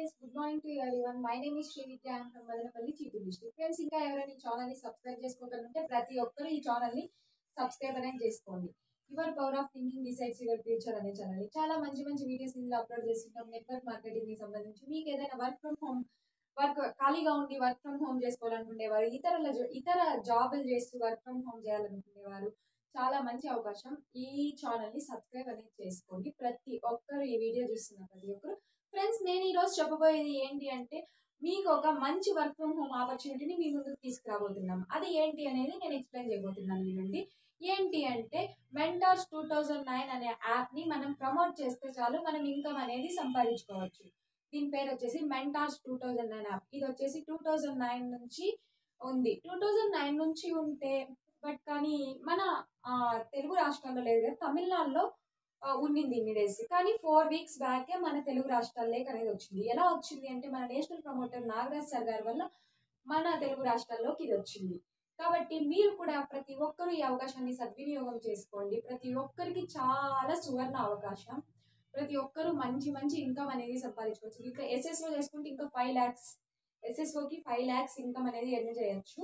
friends good morning to everyone my name is Sri Vidya and from Madanapalle చీపు district friends ఇంకా ఎవరైనా ఈ ఛానల్ ని సబ్స్క్రైబ్ చేసుకోగలంటే ప్రతి ఒక్కరు ఈ ఛానల్ ని సబ్స్క్రైబ్ అనేది చేసుకోండి your power of thinking decides your future అనే ఛానల్ చాలా మంచి మంచి వీడియోస్ ఇందులో అప్లోడ్ చేస్తుంటాం నెట్వర్క్ మార్కెటింగ్ కి సంబంధించి మీకు ఏదైనా వర్క్ ఫ్రమ్ హోమ్ వర్క్ ఖాళీగా ఉండి వర్క్ ఫ్రమ్ హోమ్ చేసుకోవాలనుకునేవారు ఇతరుల జా- ఇతర జాబులు చేస్తూ వర్క్ ఫ్రమ్ హోమ్ చేయాలనుకునేవారు చాలా మంచి అవకాశం ఈ ఛానల్ ని సబ్స్క్రైబ్ అనేది చేసుకోండి ప్రతి ఒక్కరు ఈ వీడియో చూస్తున్న ప్రతి ఒక్కరు ఫ్రెండ్స్ నేను ఈ రోజు చెప్పబోయేది ఏంటి అంటే మీకు ఒక మంచి వర్క్ ఫ్రమ్ హోమ్ ఆపర్చునిటీని మీ ముందుకు తీసుకురాబోతున్నాం అది ఏంటి అనేది నేను ఎక్స్ప్లెయిన్ చేయబోతున్నాను మీ నుండి ఏంటి అంటే మెంటార్స్ టూ థౌజండ్ నైన్ అనే యాప్ ని మనం ప్రమోట్ చేస్తే చాలు మనం ఇన్కమ్ అనేది సంపాదించుకోవచ్చు దీని పేరు వచ్చేసి mentors two thousand nine app ఇది వచ్చేసి టూ థౌజండ్ నైన్ నుంచి ఉంది టూ థౌజండ్ నైన్ నుంచి ఉంటే బట్ కానీ మన ఆ, తెలుగు రాష్ట్రాల్లో లేదు కదా తమిళనాడులో ఆ, ఉండింది ఇన్ని డేస్ కానీ ఫోర్ వీక్స్ బ్యాకే మన తెలుగు రాష్ట్రాల్లోకి అనేది వచ్చింది ఎలా వచ్చింది అంటే మన నేషనల్ ప్రమోటర్ నాగరాజ్ సార్ గారి వల్ల మన తెలుగు రాష్ట్రాల్లోకి ఇది వచ్చింది కాబట్టి మీరు కూడా ప్రతి ఒక్కరూ ఈ అవకాశాన్ని సద్వినియోగం చేసుకోండి ప్రతి ఒక్కరికి చాలా సువర్ణ అవకాశం ప్రతి ఒక్కరూ మంచి మంచి ఇన్కమ్ అనేది సంపాదించుకోవచ్చు ఇంకా ఎస్ఎస్ఓ చేసుకుంటే ఇంకా ఫైవ్ ల్యాక్స్ ఎస్ఎస్ఓకి ఫైవ్ ల్యాక్స్ ఇన్కమ్ అనేది ఎర్న్ చేయొచ్చు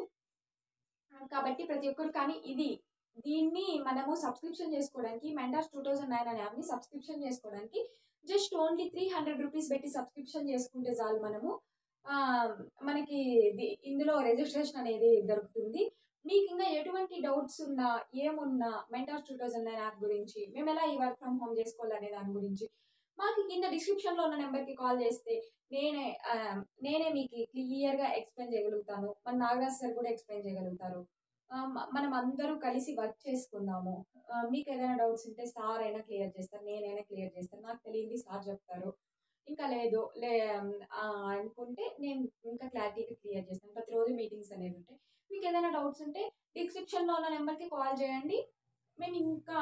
కాబట్టి ప్రతి ఒక్కరు కానీ ఇది దీన్ని మనము సబ్స్క్రిప్షన్ చేసుకోవడానికి మెంటార్స్ టూ థౌజండ్ నైన్ అనే యాప్ని సబ్స్క్రిప్షన్ చేసుకోవడానికి just only three hundred rupees పెట్టి సబ్స్క్రిప్షన్ చేసుకుంటే చాలు మనము ఆ, మనకి ఇది- ఇందులో రిజిస్ట్రేషన్ అనేది దొరుకుతుంది మీకు ఇంకా ఎటువంటి డౌట్స్ ఉన్నా ఏమున్నా mentors two thousand nine app గురించి మేము ఎలా ఈ వర్క్ ఫ్రమ్ హోమ్ చేసుకోవాలనే దాని గురించి మాకు కింద డిస్క్రిప్షన్లో ఉన్న నెంబర్కి కాల్ చేస్తే నేనే ఆ, నేనే మీకు క్లియర్గా ఎక్స్ప్లెయిన్ చేయగలుగుతాను మన నాగరాజ్ సార్ కూడా ఎక్స్ప్లెయిన్ చేయగలుగుతారు ఆ, మ- మనం అందరూ కలిసి వర్క్ చేసుకుందాము ఆ, మీకు ఏదైనా డౌట్స్ ఉంటే సార్ అయినా క్లియర్ చేస్తారు నేనైనా క్లియర్ చేస్తాను నాకు తెలియంది సార్ చెప్తారు ఇంకా లేదు లే ఆ, అనుకుంటే నేను ఇంకా క్లారిటీగా క్లియర్ చేస్తాను ప్రతిరోజు మీటింగ్స్ అనేవి ఉంటాయి మీకు ఏదైనా డౌట్స్ ఉంటే డిస్క్రిప్షన్లో ఉన్న నెంబర్కి కాల్ చేయండి మేము ఇంకా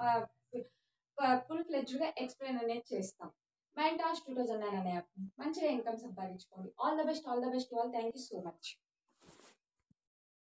ఫుల్ ఫ్లెడ్జ్గా ఎక్స్ప్లెయిన్ అనేది చేస్తాం మైంటాస్ టూ థౌజండ్ నైన్ అనే యాప్ మంచిగా ఇన్కమ్ సంపాదించుకోండి all the best all the best all thank you so much